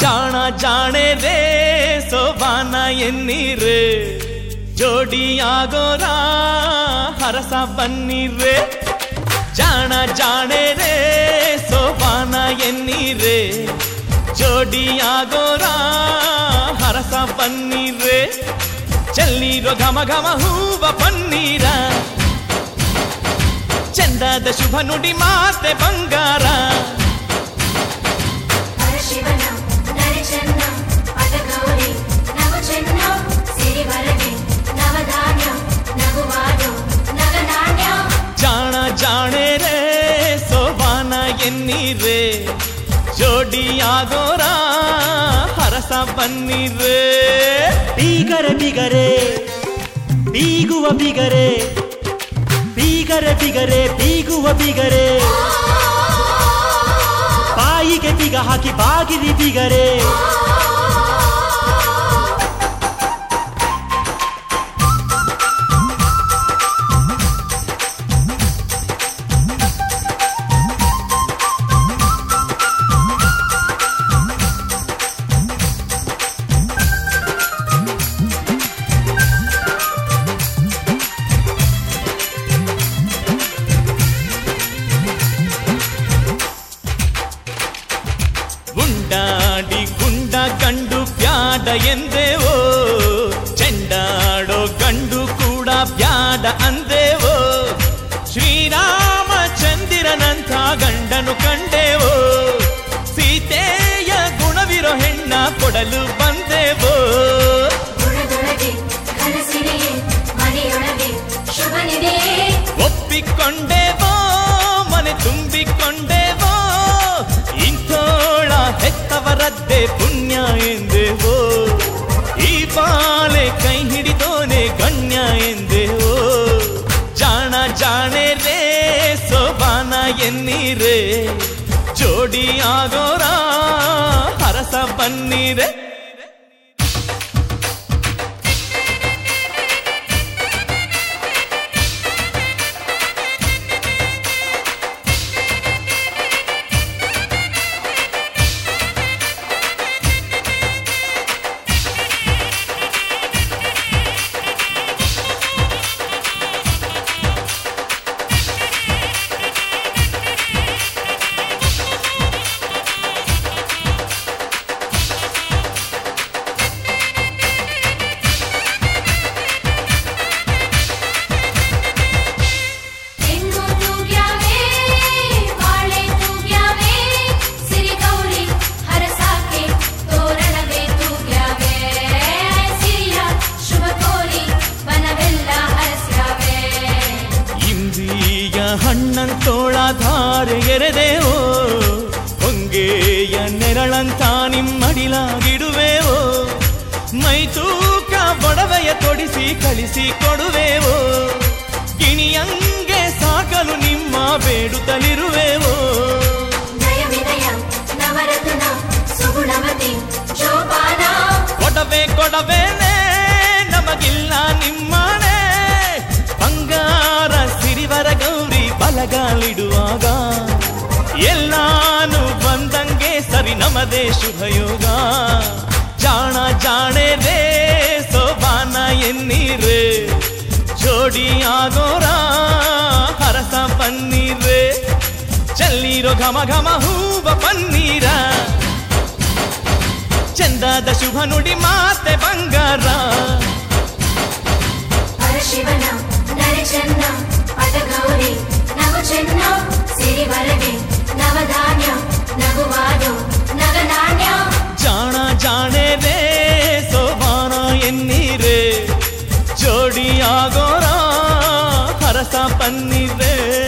ಜಾಣ ಜಾಣೆ ರೇ ಸೋಬಾನ ಎನ್ನೀರೆ ಜೋಡಿಯಾಗೋರ ಹರಸ ಬನ್ನಿರೆ ಜಾಣ ಜಾಣೆ ರೇ ಸೋಬಾನ ಎನ್ನೀರೆ ಜೋಡಿಯಾಗೋರ ಹರಸ ಬನ್ನಿರೆ ಚೆಲ್ಲಿರೋ ಘಮ ಘಮ ಹೂವ ಪನ್ನೀರ ಚಂದದ ಶುಭ ನುಡಿ ಮಾತೆ ಬಂಗಾರ ಹರಶಿವನ ನರಚನ್ನ ಪಟಗೌರಿ ನವಚನ್ನ ಸಿರಿವರಗೆ ನವಧಾನ್ಯ ನಗುವಾದು ನಗನಾಣ್ಯ ಜಾಣ ಜಾಣೆ ರೇ ಸೋಬಾನ ಎನ್ನೀರೆ ಜೋಡಿಯಾಗೋರ ಹರಸ ಬನ್ನಿರೆ ಬೀಗರೆ ಬಿಗರೆ ಬೀಗುವ ಬಿಗರೆ ಬೀಗರೆ ಬಿಗರೆ ಬೀಗುವ ಬಿಗರೆ ಬಾಯಿಗೆ ಬಿಗ ಹಾಕಿ ಬಾಗಿರಿ ಬಿಗರೆ ಗುಂಡಾಡಿ ಗುಂಡ ಗಂಡು ಬ್ಯಾಡ ಎಂದೇವೋ ಚೆಂಡಾಡೋ ಗಂಡು ಕೂಡ ಬ್ಯಾಡ ಅಂದೇವೋ ಶ್ರೀರಾಮಚಂದಿರನಂಥ ಗಂಡನು ಕಂಡೇವೋ ಸೀತೆಯ ಗುಣವಿರೋ ಹೆಣ್ಣ ಕೊಡಲು ಬಂದೇವೋ ಗುಣದೊಳಗೆ ಕನಸಿನೆಯೇ ಮನೆಯೊಳಗೆ ಶುಭನಿದೆಯೇ ಒಪ್ಪಿಕೊಂಡೇವೋ ಮನೆ ತುಂಬಿಕೊಂಡೇವೋ ಇಂಥೋಳ ಹೆತ್ತವರದ್ದೇ ಪುಣ್ಯ ಎಂದೇವೋ ಈ ಬಾಳೆ ಕೈ ಹಿಡಿದೋನೆ ಗಣ್ಯ ಎಂದೇವೋ ಜಾಣ ಜಾಣೆ ರೇ ಸೋಬಾನ ಎನ್ನೀರೆ ಜೋಡಿ ಆಗೋರ ಹರಸ ಬನ್ನಿರೆ ಹೆಣ್ಣು ತೂಗ್ಯಾವೆ ಬಾಳೆ ತೂಗ್ಯಾವೆ ಸಿರಿಗೌರಿ ಹರಸಾಕೆ ತೋರಣವೇ ತೂಗ್ಯಾವೆ ಸಿರಿಯ ಶುಭ ಕೋರಿ ವನವೆಲ್ಲ ಹರಸ್ಯಾವೆ ಇಂದ್ರಿಯ ಹಣ್ಣಂತೋಳ ಧಾರೆ ಎರೆದೇವೋ ಹೊಂಗೆಯ ನೆರಳಂತ ನಿಮ್ಮಡಿಲಾಗಿಡುವೆವೋ ಮೈ ತೂಕ ಬಡವೆಯ ತೊಡಿಸಿ ಕಳಿಸಿ ಕೊಡುವೆವೋ ಗಿಣಿಯಂಗೆ ಸಾಕಲು ನಿಮ್ಮ ಬೇಡುತ್ತಲಿರುವೆವೋ ನಯ ವಿನಯ ನವರತ್ನ ಸುಗುಣಮತಿ ಶೋಭಾನ ಕೊಡವೆ ಕೊಡವೇನೆ ನಮಗಿಲ್ಲ ನಿಮ್ಮನೆ ಬಂಗಾರ ಸಿರಿವರ ಗೌರಿ ಬಲಗಾಲಿಡುವಾಗ ಎಲ್ಲಾನು ಬಂದಂಗೆ ಸರಿ ನಮದೇ ಶುಭಯೋಗ ಜಾಣ ಜಾಣೆ ರೇ ಸೋಬಾನ ಎನ್ನೀರೆ ಜೋಡಿ ಆಗೋರ ಹರಸ ಪನ್ನೀರೆ ಚೆಲ್ಲಿರೋ ಘಮ ಘಮ ಹೂವ ಪನ್ನೀರ ಚಂದದ ಶುಭ ನುಡಿ ಮಾತೆ ಬಂಗಾರ ಹರಶಿವನ ನರಚನ್ನ ಪಟಗೌರಿ ನವಚನ್ನ ಸಿರಿವರಗೆ ನವಧಾನ್ಯ ನಗುವಾದು ನಗನಾಣ್ಯ ಜಾಣ ಜಾಣೆ ರೇ ಸೋಬಾನ ಎನ್ನೀರೆ ಜೋಡಿ ಆಗೋರ ಹರಸ ಪನ್ನೀರೆ